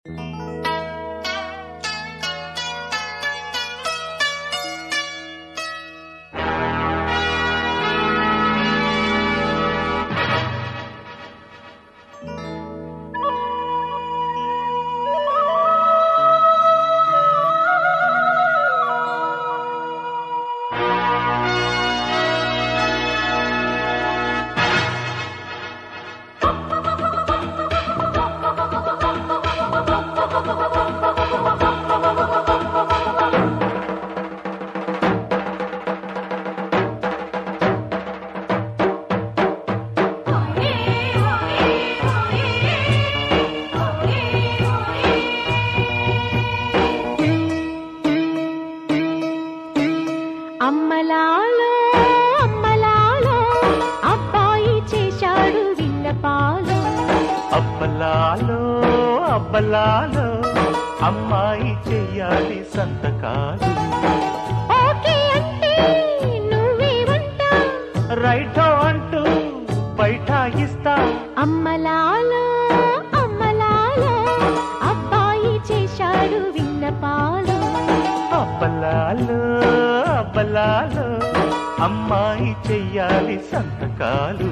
అమ్మలాలో అమ్మలాలో అబ్బాయి చేశాడు విన్నపాలు అబ్బలాలో అబ్బలాలో అమ్మాయి చెయ్యాలి సంతకాలు ఓకే అంటే నువ్వేమంటా రైటో అంటూ బైఠాయిస్తా అమ్మలాలో అమ్మలాలో అబ్బాయి చేశాడు విన్నపాలు అబ్బలాలో అబ్బలాలో అమ్మాయి చెయ్యాలి సంతకాలు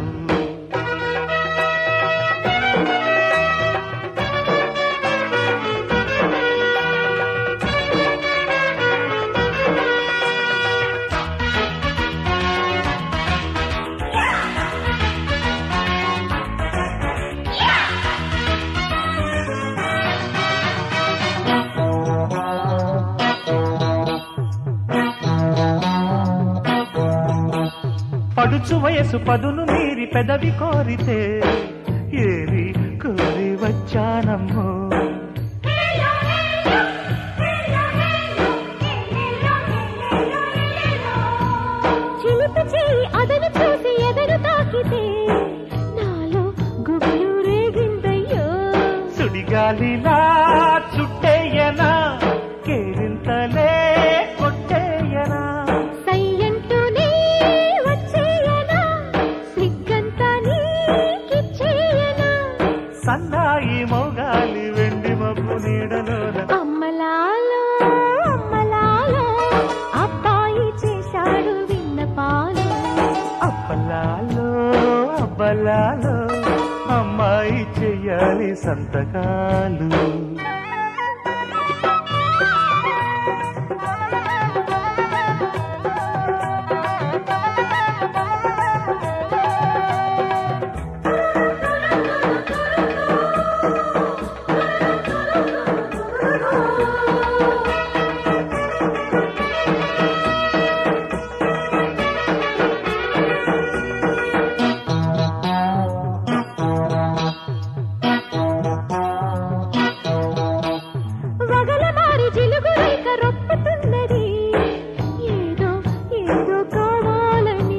పడుచు వయసు పదును మీరి పెదవి కోరితే ఏరి కోరి వచ్చానమ్మో చిలిపి చేయి అదను చూసి ఎదరు తాకితే నాలో గుబులు రేగిందయ్యో సుడిగాలిలా చుట్టేయనా కేరింతలే కొట్టేయనా సయ్యంటూనే వచ్చేయనా సిగ్గంతా నీకిచ్చేయనా సన్నాయి మోగాలి వెండి మబ్బు నీడలోన అమ్మలాలో అమ్మలాలో అబ్బాయి చేశాడు విన్నపాలు అబ్బలాలో అబ్బలాలో అమ్మాయి చెయ్యాలి సంతకాలు వగల మారి జిలుగు రేఖ రొప్పుతున్నది ఏదో ఏదో కావాలని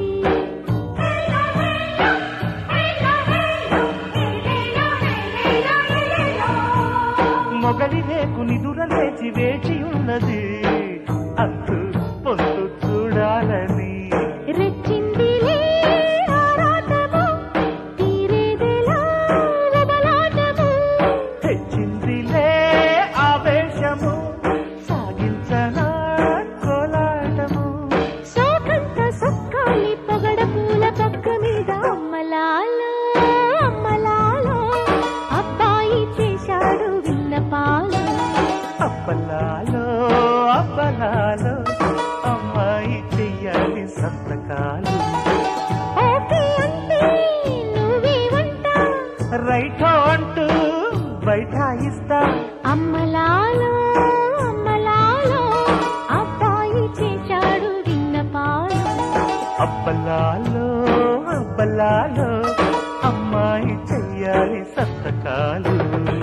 మొగలి రేకు నిదుర లేచి వేచి ఉన్నది అంతు పొందు చూడాలని రెచ్చిందిలే ఆరాటము తీరేదెలా లబలాటము తెచ్చిందిలే ఆవేశము సాగించనా కోలాటము శోకంత సొక్కాలి పొగడ పూల పక్క మీద అమ్మలాలో అమ్మలాలో అబ్బాయి చేశాడు విన్నపాలు అప్పలాలో అప్పలాలో అమ్మాయి చెయ్యాలి సంతకాలు ఓకే అంటే నువ్వేమంటా రైటో అంటూ బైఠాయిస్తా అమ్మలాలో అమ్మలాలో అబ్బాయి చేశాడు విన్నపాలు అబ్బలాలో అబ్బలాలో అమ్మాయి చెయ్యాలి సంతకాలు